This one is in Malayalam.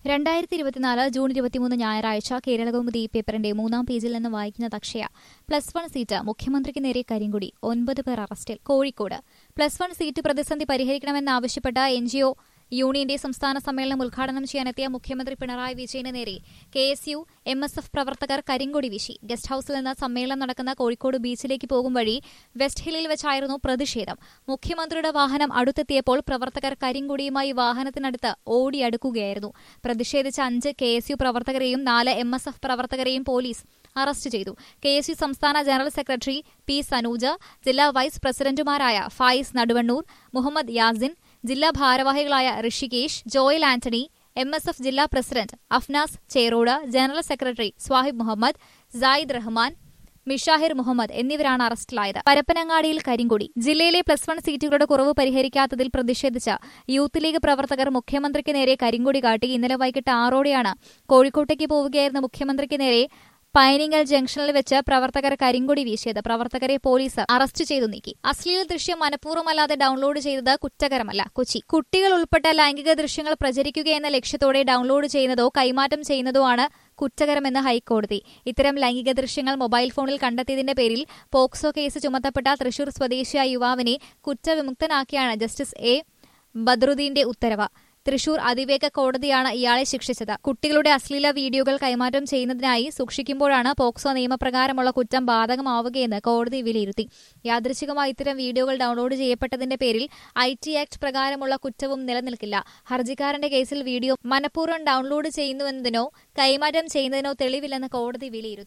രണ്ടായിരത്തി ഇരുപത്തിനാല് ജൂൺ ഇരുപത്തിമൂന്ന് ഞായറാഴ്ച കേരളകൗമുദി പേപ്പറിന്റെ മൂന്നാം പേജിൽ നിന്ന് വായിക്കുന്നത് അക്ഷയ പ്ലസ് വൺ സീറ്റ് മുഖ്യമന്ത്രിക്ക് നേരെ കരിങ്കുടി ഒൻപത് പേർ അറസ്റ്റിൽ കോഴിക്കോട് പ്ലസ് വൺ സീറ്റ് പ്രതിസന്ധി പരിഹരിക്കണമെന്നാവശ്യപ്പെട്ട എൻ ജി ഒ യൂണിയന്റെ സംസ്ഥാന സമ്മേളനം ഉദ്ഘാടനം ചെയ്യാനെത്തിയ മുഖ്യമന്ത്രി പിണറായി വിജയന് നേരെ K S U M S F പ്രവർത്തകർ കരിങ്കൊടി വീശി ഗസ്റ്റ് ഹൌസിൽ നിന്ന് സമ്മേളനം നടക്കുന്ന കോഴിക്കോട് ബീച്ചിലേക്ക് പോകും വഴി വെസ്റ്റ് ഹില്ലിൽ വെച്ചായിരുന്നു പ്രതിഷേധം മുഖ്യമന്ത്രിയുടെ വാഹനം അടുത്തെത്തിയപ്പോൾ പ്രവർത്തകർ കരിങ്കൊടിയുമായി വാഹനത്തിനടുത്ത് ഓടിയടുക്കുകയായിരുന്നു പ്രതിഷേധിച്ച അഞ്ച് കെ എസ് യു പ്രവർത്തകരെയും നാല് എം എസ് എഫ് പ്രവർത്തകരെയും പോലീസ് അറസ്റ്റ് ചെയ്തു കെ എസ് യു സംസ്ഥാന ജനറൽ സെക്രട്ടറി പി സനൂജ ജില്ലാ വൈസ് പ്രസിഡന്റുമാരായ ഫായിസ് നടുവണ്ണൂർ മുഹമ്മദ് യാസിൻ ജില്ലാ ഭാരവാഹികളായ Rishikesh Joel Antony M S F ജില്ലാ president Afnas Cherode general secretary Swahib Muhammad Sayid Rahman Mishahir Muhammad എന്നിവരാണ് അറസ്റ്റിലായത് പരപ്പനങ്ങാടിയിൽ കരിങ്കൊടി ജില്ലയിലെ പ്ലസ് വൺ സീറ്റുകളുടെ കുറവ് പരിഹരിക്കാത്തതിൽ പ്രതിഷേധിച്ച് യൂത്ത് ലീഗ് പ്രവർത്തകർ മുഖ്യമന്ത്രിക്ക് നേരെ കരിങ്കൊടി കാട്ടി ഇന്നലെ വൈകിട്ട് ആറോടെയാണ് കോഴിക്കോട്ടേക്ക് പോവുകയായിരുന്ന മുഖ്യമന്ത്രിക്ക് നേരെ പൈനിങ്ങൽ ജംഗ്ഷനിൽ വെച്ച് പ്രവർത്തകർ കരിങ്കൊടി വീശിയത് പ്രവർത്തകരെ പോലീസ് അറസ്റ്റ് ചെയ്തു നീക്കി അശ്ലീല ദൃശ്യം മനഃപൂർവ്വമല്ലാതെ ഡൌൺലോഡ് ചെയ്തത് കുറ്റകരമല്ല കൊച്ചി കുട്ടികൾ ഉൾപ്പെട്ട ലൈംഗിക ദൃശ്യങ്ങൾ പ്രചരിക്കുകയെന്ന ലക്ഷ്യത്തോടെ ഡൌൺലോഡ് ചെയ്യുന്നതോ കൈമാറ്റം ചെയ്യുന്നതോ ആണ് കുറ്റകരമെന്ന് ഹൈക്കോടതി ഇത്തരം ലൈംഗിക ദൃശ്യങ്ങൾ മൊബൈൽ ഫോണിൽ കണ്ടെത്തിയതിന്റെ പേരിൽ പോക്സോ കേസ് ചുമത്തപ്പെട്ട തൃശൂർ സ്വദേശിയായ യുവാവിനെ കുറ്റവിമുക്തനാക്കിയാണ് ജസ്റ്റിസ് എ ബദ്രുദ്ദീന്റെ ഉത്തരവ് തൃശൂർ അതിവേഗ കോടതിയാണ് ഇയാളെ ശിക്ഷിച്ചത് കുട്ടികളുടെ അശ്ലീല വീഡിയോകൾ കൈമാറ്റം ചെയ്യുന്നതിനായി സൂക്ഷിക്കുമ്പോഴാണ് പോക്സോ നിയമപ്രകാരമുള്ള കുറ്റം ബാധകമാവുകയെന്ന് കോടതി വിലയിരുത്തി യാദൃശികമായി ഇത്തരം വീഡിയോകൾ ഡൌൺലോഡ് ചെയ്യപ്പെട്ടതിന്റെ പേരിൽ ഐ ടി ആക്ട് പ്രകാരമുള്ള കുറ്റവും നിലനിൽക്കില്ല ഹർജിക്കാരന്റെ കേസിൽ വീഡിയോ മനഃപൂർവ്വം ഡൌൺലോഡ് ചെയ്യുന്നുവെന്നതിനോ കൈമാറ്റം ചെയ്യുന്നതിനോ തെളിവില്ലെന്ന് കോടതി വിലയിരുത്തി